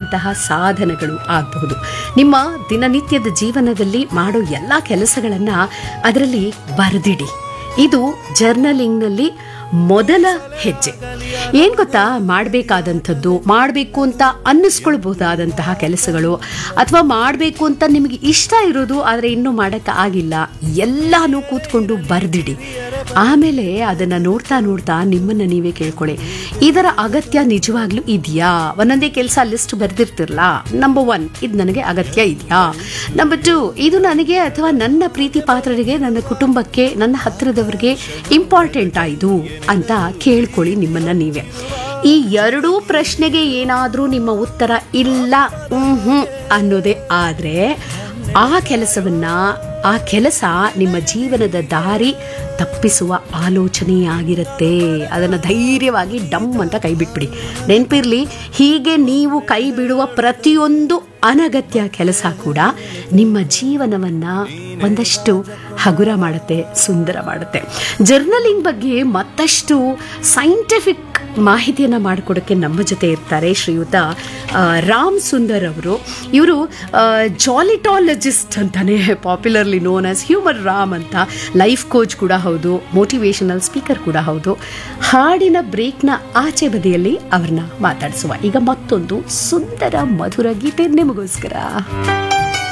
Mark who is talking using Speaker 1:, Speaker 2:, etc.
Speaker 1: ಮಾಡುವಂತಹ ಸಾಧನಗಳು ಆಗಬಹುದು ನಿಮ್ಮ ದಿನನಿತ್ಯದ ಜೀವನದಲ್ಲಿ ಮಾಡೋ ಎಲ್ಲ ಕೆಲಸಗಳನ್ನು ಅದರಲ್ಲಿ ಬರೆದಿಡಿ ಇದು ಜರ್ನಲಿಂಗ್ನಲ್ಲಿ ಮೊದಲ ಹೆಜ್ಜೆ ಏನು ಗೊತ್ತಾ ಮಾಡಬೇಕಾದಂಥದ್ದು ಮಾಡಬೇಕು ಅಂತ ಅನ್ನಿಸ್ಕೊಳ್ಬಹುದಾದಂತಹ ಕೆಲಸಗಳು ಅಥವಾ ಮಾಡಬೇಕು ಅಂತ ನಿಮಗೆ ಇಷ್ಟ ಇರೋದು ಆದರೆ ಇನ್ನೂ ಮಾಡೋಕ್ಕೆ ಆಗಿಲ್ಲ ಎಲ್ಲನೂ ಕೂತ್ಕೊಂಡು ಬರೆದಿಡಿ ಆಮೇಲೆ ಅದನ್ನು ನೋಡ್ತಾ ನೋಡ್ತಾ ನಿಮ್ಮನ್ನು ನೀವೇ ಕೇಳ್ಕೊಳ್ಳಿ ಇದರ ಅಗತ್ಯ ನಿಜವಾಗ್ಲೂ ಇದೆಯಾ ಒಂದೊಂದೇ ಕೆಲಸ ಲಿಸ್ಟ್ ಬರೆದಿರ್ತಿರಲ್ಲ ನಂಬರ್ ಒನ್ ಇದು ನನಗೆ ಅಗತ್ಯ ಇದೆಯಾ ನಂಬರ್ ಟು ಇದು ನನಗೆ ಅಥವಾ ನನ್ನ ಪ್ರೀತಿ ಪಾತ್ರರಿಗೆ ನನ್ನ ಕುಟುಂಬಕ್ಕೆ ನನ್ನ ಹತ್ತಿರದವರಿಗೆ ಇಂಪಾರ್ಟೆಂಟಾ ಇದು ಅಂತ ಕೇಳ್ಕೊಳ್ಳಿ ನಿಮ್ಮನ್ನ ನೀವೇ ಈ ಎರಡೂ ಪ್ರಶ್ನೆಗೆ ಏನಾದರೂ ನಿಮ್ಮ ಉತ್ತರ ಇಲ್ಲ ಹ್ಞೂ ಅನ್ನೋದೇ ಆದರೆ ಆ ಕೆಲಸವನ್ನ ಆ ಕೆಲಸ ನಿಮ್ಮ ಜೀವನದ ದಾರಿ ತಪ್ಪಿಸುವ ಆಲೋಚನೆಯಾಗಿರುತ್ತೆ ಅದನ್ನು ಧೈರ್ಯವಾಗಿ ಡಮ್ ಅಂತ ಕೈ ಬಿಟ್ಬಿಡಿ ನೆನಪಿರ್ಲಿ ಹೀಗೆ ನೀವು ಕೈ ಬಿಡುವ ಪ್ರತಿಯೊಂದು ಅನಗತ್ಯ ಕೆಲಸ ಕೂಡ ನಿಮ್ಮ ಜೀವನವನ್ನ ಒಂದಷ್ಟು ಹಗುರ ಮಾಡುತ್ತೆ ಸುಂದರ ಮಾಡುತ್ತೆ ಜರ್ನಲಿಂಗ್ ಬಗ್ಗೆ ಮತ್ತಷ್ಟು ಸೈಂಟಿಫಿಕ್ ಮಾಹಿತಿಯನ್ನು ಮಾಡಿಕೊಡೋಕ್ಕೆ ನಮ್ಮ ಜೊತೆ ಇರ್ತಾರೆ ಶ್ರೀಯುತ ಆ, ರಾಮ್ ಸುಂದರ್ ಅವರು ಇವರು ಜಾಲಿಟಾಲಜಿಸ್ಟ್ ಅಂತಾನೆ popularly known as humour Ram ಅಂತ ಲೈಫ್ ಕೋಚ್ ಕೂಡ ಹೌದು ಮೋಟಿವೇಶನಲ್ ಸ್ಪೀಕರ್ ಕೂಡ ಹೌದು ಹಾಡಿನ ಬ್ರೇಕ್ನ ಆಚೆ ಬದಿಯಲ್ಲಿ ಅವ್ರನ್ನ ಮಾತಾಡಿಸುವ ಈಗ ಮತ್ತೊಂದು ಸುಂದರ ಮಧುರ ಗೀತೆ ನಿಮಗೋಸ್ಕರ